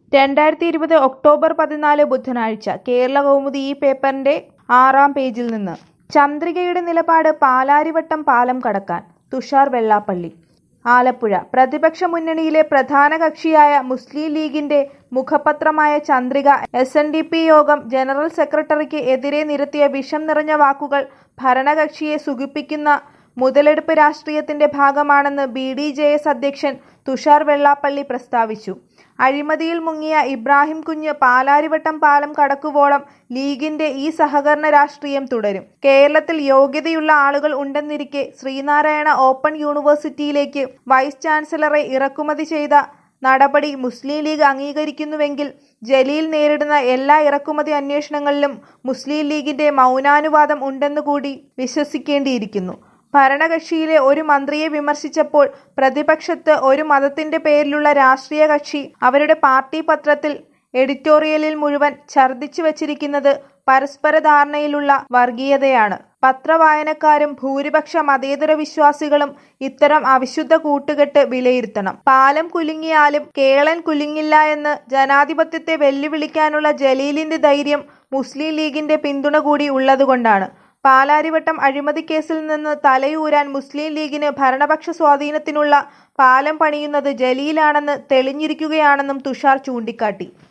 രണ്ടായിരത്തി ഇരുപത് ഒക്ടോബർ പതിനാല് ബുധനാഴ്ച കേരള കൗമുദി ഈ പേപ്പറിന്റെ ആറാം പേജിൽ നിന്ന് ചന്ദ്രികയുടെ നിലപാട് പാലാരിവട്ടം പാലം കടക്കാൻ തുഷാർ വെള്ളാപ്പള്ളി ആലപ്പുഴ പ്രതിപക്ഷ മുന്നണിയിലെ പ്രധാന കക്ഷിയായ മുസ്ലിം ലീഗിന്റെ മുഖപത്രമായ Chandrika S N D P യോഗം ജനറൽ സെക്രട്ടറിക്ക് എതിരെ നിരത്തിയ വിഷം നിറഞ്ഞ വാക്കുകൾ ഭരണകക്ഷിയെ സുഖിപ്പിക്കുന്ന മുതലെടുപ്പ് രാഷ്ട്രീയത്തിന്റെ ഭാഗമാണെന്ന് ബി ഡി ജെ എസ് അധ്യക്ഷൻ തുഷാർ വെള്ളാപ്പള്ളി പ്രസ്താവിച്ചു അഴിമതിയിൽ മുങ്ങിയ ഇബ്രാഹിം കുഞ്ഞ് പാലാരിവട്ടം പാലം കടക്കുവോളം ലീഗിന്റെ ഈ സഹകരണ രാഷ്ട്രീയം തുടരും കേരളത്തിൽ യോഗ്യതയുള്ള ആളുകൾ ഉണ്ടെന്നിരിക്കെ ശ്രീനാരായണ ഓപ്പൺ യൂണിവേഴ്സിറ്റിയിലേക്ക് വൈസ് ചാൻസലറെ ഇറക്കുമതി ചെയ്ത നടപടി മുസ്ലിം ലീഗ് അംഗീകരിക്കുന്നുവെങ്കിൽ ജലീൽ നേരിടുന്ന എല്ലാ ഇറക്കുമതി അന്വേഷണങ്ങളിലും മുസ്ലിം ലീഗിന്റെ മൗനാനുവാദം ഉണ്ടെന്നുകൂടി വിശ്വസിക്കേണ്ടിയിരിക്കുന്നു ഭരണകക്ഷിയിലെ ഒരു മന്ത്രിയെ വിമർശിച്ചപ്പോൾ പ്രതിപക്ഷത്ത് ഒരു മതത്തിന്റെ പേരിലുള്ള രാഷ്ട്രീയ കക്ഷി അവരുടെ പാർട്ടി പത്രത്തിൽ എഡിറ്റോറിയലിൽ മുഴുവൻ ഛർദ്ദിച്ചു വച്ചിരിക്കുന്നത് പരസ്പര ധാരണയിലുള്ള വർഗീയതയാണ് പത്രവായനക്കാരും ഭൂരിപക്ഷ മതേതര വിശ്വാസികളും ഇത്തരം അവിശുദ്ധ കൂട്ടുകെട്ട് വിലയിരുത്തണം പാലം കുലുങ്ങിയാലും കേളൻ കുലുങ്ങില്ല എന്ന് ജനാധിപത്യത്തെ വെല്ലുവിളിക്കാനുള്ള ജലീലിന്റെ ധൈര്യം മുസ്ലിം ലീഗിന്റെ പിന്തുണ കൂടി ഉള്ളതുകൊണ്ടാണ് പാലാരിവട്ടം അഴിമതി കേസിൽ നിന്ന് തലയൂരാൻ മുസ്ലിം ലീഗിന് ഭരണപക്ഷ സ്വാധീനത്തിനുള്ള പാലം പണിയുന്നത് ജലീലാണെന്ന് തെളിഞ്ഞിരിക്കുകയാണെന്നും തുഷാർ ചൂണ്ടിക്കാട്ടി